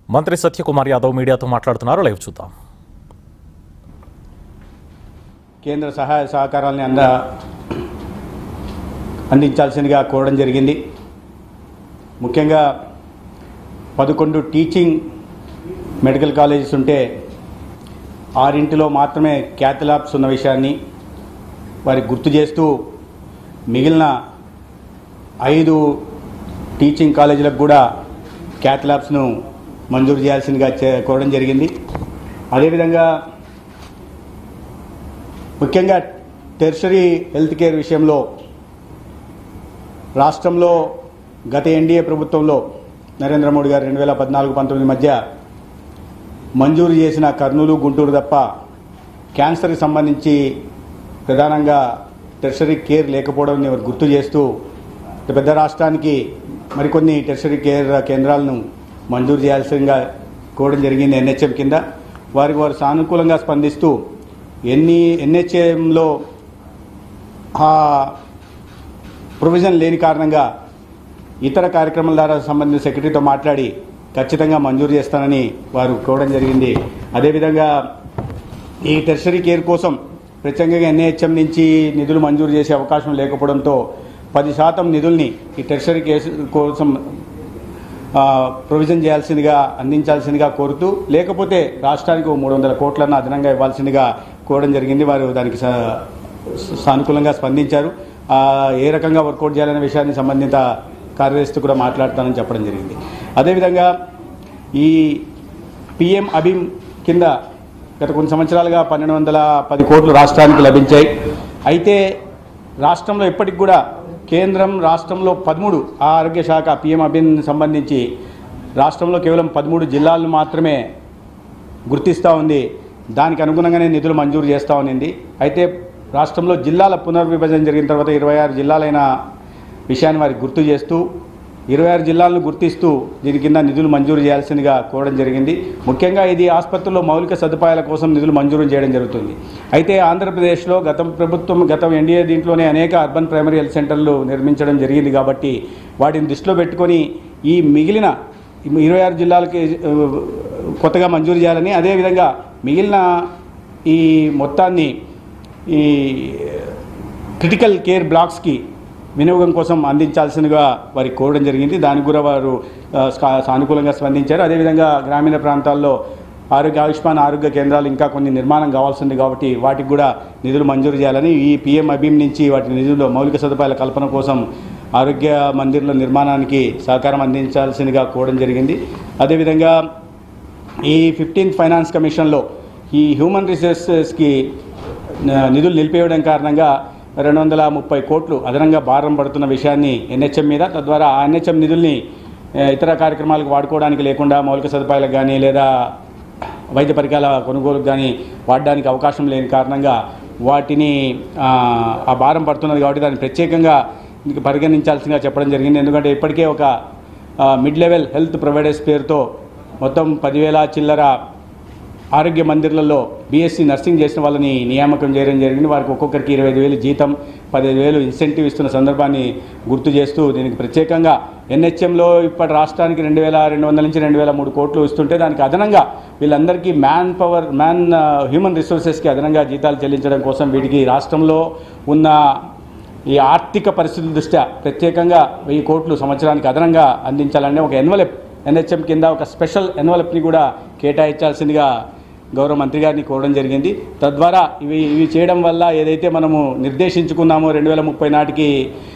మంత్రి సత్యకుమార్ యాదవ్ మీడియాతో మాట్లాడుతున్నారు లైవ్ చూద్దాం కేంద్ర సహాయ సహకారాలని అంద అందించాల్సిందిగా కోరడం జరిగింది ముఖ్యంగా పదకొండు టీచింగ్ మెడికల్ కాలేజెస్ ఉంటే ఆరింటిలో మాత్రమే క్యాథ్ ల్యాబ్స్ ఉన్న విషయాన్ని వారికి గుర్తు చేస్తూ మిగిలిన ఐదు టీచింగ్ కాలేజీలకు కూడా క్యాథ్ ల్యాబ్స్ను మంజూరు చేయాల్సిందిగా చే- కోరడం జరిగింది అదేవిధంగా ముఖ్యంగా టెర్షరీ హెల్త్ కేర్ విషయంలో రాష్ట్రంలో గత ఎన్డీఏ ప్రభుత్వంలో నరేంద్ర మోడీ గారు రెండు వేల పద్నాలుగు పంతొమ్మిది మధ్య మంజూరు చేసిన కర్నూలు గుంటూరు తప్ప క్యాన్సర్కి సంబంధించి ప్రధానంగా టెర్షరీ కేర్ లేకపోవడం వారు గుర్తు చేస్తూ పెద్ద రాష్ట్రానికి మరికొన్ని టెర్షరీ కేర్ కేంద్రాలను మంజూరు చేయాల్సిందిగా కోరడం జరిగింది ఎన్హెచ్ఎం కింద వారికి వారు సానుకూలంగా స్పందిస్తూ ఎన్ని ఎన్హెచ్ఎంలో ఆ ప్రొవిజన్ లేని కారణంగా ఇతర కార్యక్రమాల ద్వారా సంబంధించిన సెక్రటరీతో మాట్లాడి ఖచ్చితంగా మంజూరు చేస్తానని వారు కోరడం జరిగింది అదేవిధంగా ఈ టెర్షరీ కేర్ కోసం ప్రత్యేకంగా ఎన్హెచ్ఎం నుంచి నిధులు మంజూరు చేసే అవకాశం లేకపోవడంతో పది శాతం నిధుల్ని ఈ టెర్షరీ కేసు కోసం ఆ, ప్రొవిజన్ చేయాల్సిందిగా అందించాల్సిందిగా కోరుతూ లేకపోతే రాష్ట్రానికి మూడు వందల కోట్లన్న అదనంగా ఇవ్వాల్సిందిగా కోరడం జరిగింది వారు దానికి సా- సానుకూలంగా స్పందించారు ఆ, ఏ రకంగా వర్కౌట్ చేయాలనే విషయాన్ని సంబంధిత కార్యదర్శితో కూడా మాట్లాడతానని చెప్పడం జరిగింది అదేవిధంగా ఈ పిఎం అభిమ్ కింద గత కొన్ని సంవత్సరాలుగా పన్నెండు వందల పది కోట్లు రాష్ట్రానికి లభించాయి అయితే రాష్ట్రంలో ఇప్పటికి కూడా కేంద్రం రాష్ట్రంలో పదమూడు ఆ ఆరోగ్య శాఖ పిఎం అభిన్ సంబంధించి రాష్ట్రంలో కేవలం పదమూడు జిల్లాలను మాత్రమే గుర్తిస్తూ ఉంది దానికి అనుగుణంగానే నిధులు మంజూరు చేస్తూ ఉన్నింది అయితే రాష్ట్రంలో జిల్లాల పునర్విభజన జరిగిన తర్వాత ఇరవై ఆరు జిల్లాలైన విషయాన్ని వారికి గుర్తు చేస్తూ ఇరవై ఆరు జిల్లాలను గుర్తిస్తూ దీని కింద నిధులు మంజూరు చేయాల్సిందిగా కోరడం జరిగింది ముఖ్యంగా ఇది ఆసుపత్రుల్లో మౌలిక సదుపాయాల కోసం నిధులు మంజూరు చేయడం జరుగుతుంది అయితే ఆంధ్రప్రదేశ్లో గత ప్రభుత్వం గత ఎన్డీఏ దీంట్లోనే అనేక అర్బన్ ప్రైమరీ హెల్త్ సెంటర్లు నిర్మించడం జరిగింది కాబట్టి వాటిని దృష్టిలో పెట్టుకొని ఈ మిగిలిన ఇరవై ఆరు జిల్లాలకి ఆ, కొత్తగా మంజూరు చేయాలని అదేవిధంగా మిగిలిన ఈ మొత్తాన్ని ఈ క్రిటికల్ కేర్ బ్లాక్స్కి వినియోగం కోసం అందించాల్సిందిగా వారికి కోరడం జరిగింది దానికి కూడా వారు ఆ, సా- సానుకూలంగా స్పందించారు అదేవిధంగా గ్రామీణ ప్రాంతాల్లో ఆరోగ్య ఆయుష్మాన్ ఆరోగ్య కేంద్రాలు ఇంకా కొన్ని నిర్మాణం కావాల్సింది కాబట్టి వాటికి కూడా నిధులు మంజూరు చేయాలని ఈ పిఎం అభీమ్ నుంచి వాటి నిధుల్లో మౌలిక సదుపాయాల కల్పన కోసం ఆరోగ్య మందిర్ల నిర్మాణానికి సహకారం అందించాల్సిందిగా కోరడం జరిగింది అదేవిధంగా ఈ ఫిఫ్టీన్త్ ఫైనాన్స్ కమిషన్లో ఈ హ్యూమన్ రిసోర్సెస్కి ఆ, నిధులు నిలిపేయడం కారణంగా రెండు వందల ముప్పై కోట్లు అదనంగా భారం పడుతున్న విషయాన్ని ఎన్హెచ్ఎం మీద తద్వారా ఆ ఎన్హెచ్ఎం నిధుల్ని ఆ, ఇతర కార్యక్రమాలకు వాడుకోవడానికి లేకుండా మౌలిక సదుపాయాలకు కానీ లేదా వైద్య పరికరాల కొనుగోలుకు కానీ వాడడానికి అవకాశం లేని కారణంగా వాటిని ఆ, ఆ భారం పడుతున్నది కాబట్టి దాన్ని ప్రత్యేకంగా ఇంక పరిగణించాల్సిందిగా చెప్పడం జరిగింది ఎందుకంటే ఇప్పటికే ఒక ఆ, మిడ్ లెవెల్ హెల్త్ ప్రొవైడర్స్ పేరుతో మొత్తం పదివేల చిల్లర ఆరోగ్య మందిర్లలో బీఎస్సీ నర్సింగ్ చేసిన వాళ్ళని నియామకం చేయడం జరిగింది వారికి ఒక్కొక్కరికి ఇరవై ఐదు వేలు జీతం పదిహేను వేలు ఇన్సెంటివ్ ఇస్తున్న సందర్భాన్ని గుర్తు చేస్తూ దీనికి ప్రత్యేకంగా ఎన్హెచ్ఎంలో ఇప్పటి రాష్ట్రానికి రెండు వేల రెండు వందల నుంచి రెండు వేల మూడు కోట్లు ఇస్తుంటే దానికి అదనంగా వీళ్ళందరికీ మ్యాన్ పవర్ మ్యాన్ హ్యూమన్ రిసోర్సెస్కి అదనంగా జీతాలు చెల్లించడం కోసం వీటికి రాష్ట్రంలో ఉన్న ఈ ఆర్థిక పరిస్థితుల దృష్ట్యా ప్రత్యేకంగా వెయ్యి కోట్లు సంవత్సరానికి అదనంగా అందించాలని ఒక ఎన్వలప్ ఎన్హెచ్ఎం కింద ఒక స్పెషల్ ఎన్వలప్ని కూడా కేటాయించాల్సిందిగా గౌరవ మంత్రి గారిని కోరడం జరిగింది తద్వారా ఇవి ఇవి చేయడం వల్ల ఏదైతే మనము నిర్దేశించుకున్నామో రెండు వేల ముప్పై నాటికి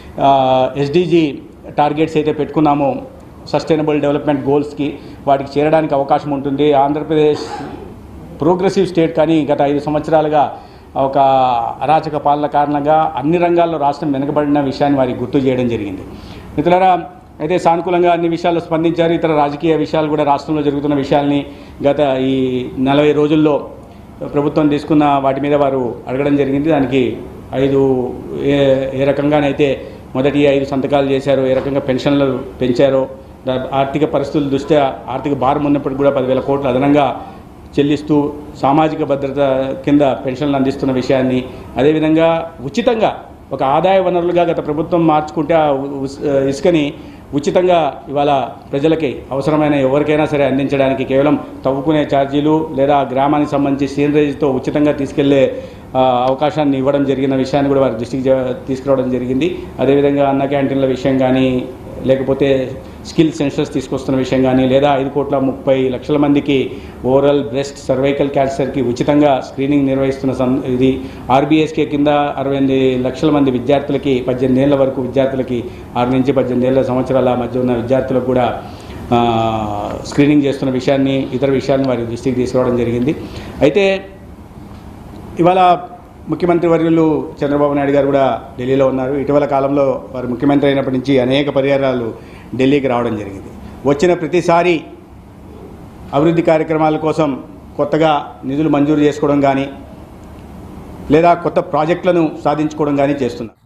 ఎస్డిజి టార్గెట్స్ అయితే పెట్టుకున్నామో సస్టైనబుల్ డెవలప్మెంట్ గోల్స్కి వాటికి చేరడానికి అవకాశం ఉంటుంది ఆంధ్రప్రదేశ్ ప్రోగ్రెసివ్ స్టేట్ కానీ గత ఐదు సంవత్సరాలుగా ఒక అరాచక పాలన కారణంగా అన్ని రంగాల్లో రాష్ట్రం వెనుకబడిన విషయాన్ని వారికి గుర్తు చేయడం జరిగింది మిత్రులారా అయితే సానుకూలంగా అన్ని విషయాల్లో స్పందించారు ఇతర రాజకీయ విషయాలు కూడా రాష్ట్రంలో జరుగుతున్న విషయాల్ని గత ఈ నలభై రోజుల్లో ప్రభుత్వం తీసుకున్న వాటి మీద వారు అడగడం జరిగింది దానికి ఐదు ఏ ఏ రకంగానైతే మొదటి ఐదు సంతకాలు చేశారో ఏ రకంగా పెన్షన్లు పెంచారో దా- ఆర్థిక పరిస్థితుల దృష్ట్యా ఆర్థిక భారం ఉన్నప్పటికీ కూడా పదివేల కోట్లు అదనంగా చెల్లిస్తూ సామాజిక భద్రత కింద పెన్షన్లు అందిస్తున్న విషయాన్ని అదేవిధంగా ఉచితంగా ఒక ఆదాయ వనరులుగా గత ప్రభుత్వం మార్చుకుంటే ఆ ఉ- ఉస్- ఇసుకని ఉచితంగా ఇవాళ ప్రజలకి అవసరమైన ఎవరికైనా సరే అందించడానికి కేవలం తవ్వుకునే ఛార్జీలు లేదా గ్రామానికి సంబంధించి సీనరేజ్తో ఉచితంగా తీసుకెళ్లే ఆ, అవకాశాన్ని ఇవ్వడం జరిగిన విషయాన్ని కూడా వారి దృష్టికి జ- తీసుకురావడం జరిగింది అదేవిధంగా అన్న క్యాంటీన్ల విషయం కానీ లేకపోతే స్కిల్ సెన్సర్స్ తీసుకొస్తున్న విషయం కానీ లేదా ఐదు కోట్ల ముప్పై లక్షల మందికి ఓరల్ బ్రెస్ట్ సర్వైకల్ క్యాన్సర్కి ఉచితంగా స్క్రీనింగ్ నిర్వహిస్తున్న సం ఇది ఆర్బీఎస్కే కింద అరవై ఎనిమిది లక్షల మంది విద్యార్థులకి పద్దెనిమిది ఏళ్ల వరకు విద్యార్థులకి ఆరు నుంచి పద్దెనిమిది ఏళ్ల సంవత్సరాల మధ్య ఉన్న విద్యార్థులకు కూడా ఆ, స్క్రీనింగ్ చేస్తున్న విషయాన్ని ఇతర విషయాన్ని వారి దృష్టికి తీసుకురావడం జరిగింది అయితే ఇవాళ ముఖ్యమంత్రి వర్యులు చంద్రబాబు నాయుడు గారు కూడా ఢిల్లీలో ఉన్నారు ఇటీవల కాలంలో వారు ముఖ్యమంత్రి అయినప్పటి నుంచి అనేక పర్యాయాలు ఢిల్లీకి రావడం జరిగింది వచ్చిన ప్రతిసారి అభివృద్ధి కార్యక్రమాల కోసం కొత్తగా నిధులు మంజూరు చేసుకోవడం కానీ లేదా కొత్త ప్రాజెక్టులను సాధించుకోవడం కానీ చేస్తున్నారు